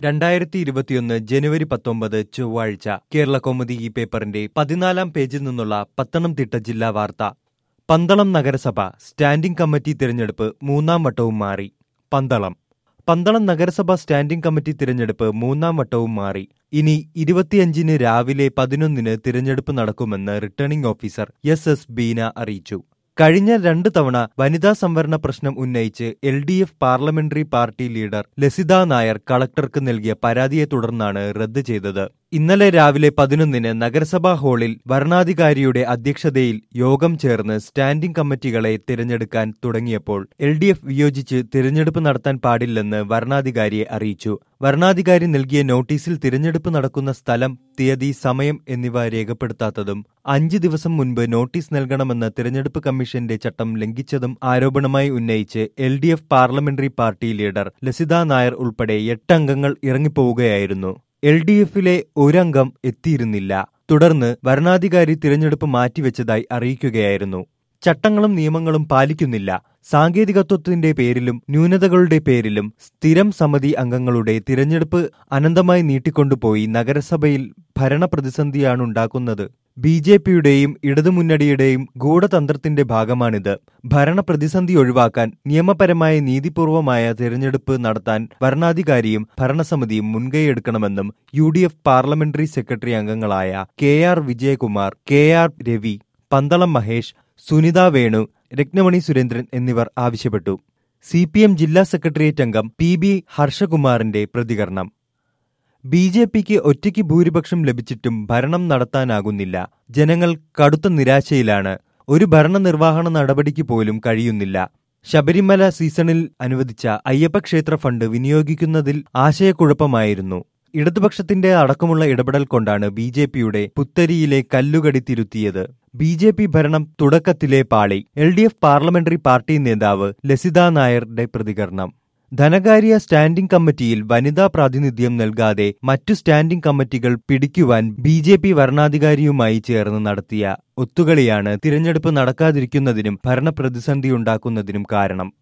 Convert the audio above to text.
രണ്ടായിരത്തി ഇരുപത്തിയൊന്ന് ജനുവരി പത്തൊമ്പത് ചൊവ്വാഴ്ച കേരള കൗമുദി ഈ പേപ്പറിന്റെ പതിനാലാം പേജിൽ നിന്നുള്ള പത്തനംതിട്ട ജില്ലാ വാർത്ത പന്തളം നഗരസഭ സ്റ്റാൻഡിംഗ് കമ്മിറ്റി തിരഞ്ഞെടുപ്പ് മൂന്നാം വട്ടവും മാറി പന്തളം പന്തളം നഗരസഭ സ്റ്റാൻഡിംഗ് കമ്മിറ്റി തിരഞ്ഞെടുപ്പ് മൂന്നാം വട്ടവും മാറി ഇനി ഇരുപത്തിയഞ്ചിന് രാവിലെ പതിനൊന്നിന് തിരഞ്ഞെടുപ്പ് നടക്കുമെന്ന് returning officer S S Beena അറിയിച്ചു കഴിഞ്ഞ രണ്ട് തവണ വനിതാ സംവരണ പ്രശ്നം ഉന്നയിച്ച് L D F parliamentary party leader Lasitha Nair കളക്ടർക്ക് നൽകിയ പരാതിയെ തുടർന്നാണ് റദ്ദ് ചെയ്തത് ഇന്നലെ രാവിലെ പതിനൊന്നിന് നഗരസഭാ ഹാളിൽ വരണാധികാരിയുടെ അധ്യക്ഷതയിൽ യോഗം ചേർന്ന് സ്റ്റാൻഡിംഗ് കമ്മിറ്റികളെ തിരഞ്ഞെടുക്കാൻ തുടങ്ങിയപ്പോൾ എൽ ഡി എഫ് വിയോജിച്ച് തിരഞ്ഞെടുപ്പ് നടത്താൻ പാടില്ലെന്ന് വരണാധികാരിയെ അറിയിച്ചു വരണാധികാരി നൽകിയ നോട്ടീസിൽ തിരഞ്ഞെടുപ്പ് നടക്കുന്ന സ്ഥലം തീയതി സമയം എന്നിവ രേഖപ്പെടുത്താത്തതും അഞ്ച് ദിവസം മുൻപ് നോട്ടീസ് നൽകണമെന്ന തിരഞ്ഞെടുപ്പ് കമ്മീഷന്റെ ചട്ടം ലംഘിച്ചതും ആരോപണമായി ഉന്നയിച്ച് L D F parliamentary party leader Lasitha Nair ഉൾപ്പെടെ എട്ട് അംഗങ്ങൾ ഇറങ്ങിപ്പോവുകയായിരുന്നു എൽ ഡി എഫിലെ ഒരംഗം എത്തിയിരുന്നില്ല തുടർന്ന് വരണാധികാരി തിരഞ്ഞെടുപ്പ് മാറ്റിവെച്ചതായി അറിയിക്കുകയായിരുന്നു ചട്ടങ്ങളും നിയമങ്ങളും പാലിക്കുന്നില്ല സാങ്കേതികത്വത്തിന്റെ പേരിലും ന്യൂനതകളുടെ പേരിലും സ്ഥിരം സമിതി അംഗങ്ങളുടെ തിരഞ്ഞെടുപ്പ് അനന്തമായി നീട്ടിക്കൊണ്ടുപോയി നഗരസഭയിൽ ഭരണപ്രതിസന്ധിയാണുണ്ടാക്കുന്നത് ബി ജെ പിയുടെയും ഇടതുമുന്നണിയുടെയും ഗൂഢതന്ത്രത്തിന്റെ ഭാഗമാണിത് ഭരണപ്രതിസന്ധി ഒഴിവാക്കാൻ നിയമപരമായ നീതിപൂർവമായ തിരഞ്ഞെടുപ്പ് നടത്താൻ ഭരണാധികാരിയും ഭരണസമിതിയും മുൻകൈയെടുക്കണമെന്നും U D F parliamentary secretary അംഗങ്ങളായ K R Vijayakumar K R Ravi Pandalam Mahesh Sunitha Venu Rathnamani Surendran എന്നിവർ ആവശ്യപ്പെട്ടു സി പി എം ജില്ലാ സെക്രട്ടേറിയറ്റ് അംഗം പി ബി ഹർഷകുമാറിന്റെ പ്രതികരണം ബി ജെ പിക്ക് ഒറ്റയ്ക്ക് ഭൂരിപക്ഷം ലഭിച്ചിട്ടും ഭരണം നടത്താനാകുന്നില്ല ജനങ്ങൾ കടുത്ത നിരാശയിലാണ് ഒരു ഭരണനിർവഹണ നടപടിക്ക് പോലും കഴിയുന്നില്ല ശബരിമല സീസണിൽ അനുവദിച്ച അയ്യപ്പക്ഷേത്ര ഫണ്ട് വിനിയോഗിക്കുന്നതിൽ ആശയക്കുഴപ്പമായിരുന്നു ഇടതുപക്ഷത്തിന്റെ അടക്കമുള്ള ഇടപെടൽ കൊണ്ടാണ് ബി ജെ പിയുടെ പുത്തരിയിലെ കല്ലുകടി തിരുത്തിയത് ബി ജെ പി ഭരണം തുടക്കത്തിലെ പാളി L D F parliamentary party നേതാവ് ലസിത നായരുടെ പ്രതികരണം ധനകാര്യ സ്റ്റാൻഡിംഗ് കമ്മിറ്റിയിൽ വനിതാ പ്രാതിനിധ്യം നൽകാതെ മറ്റു സ്റ്റാൻഡിംഗ് കമ്മിറ്റികൾ പിടിക്കുവാൻ ബി ജെ പി വരണാധികാരിയുമായി ചേർന്ന് നടത്തിയ ഒത്തുകളിയാണ് തിരഞ്ഞെടുപ്പ് നടക്കാതിരിക്കുന്നതിനും ഭരണപ്രതിസന്ധിയുണ്ടാക്കുന്നതിനും കാരണം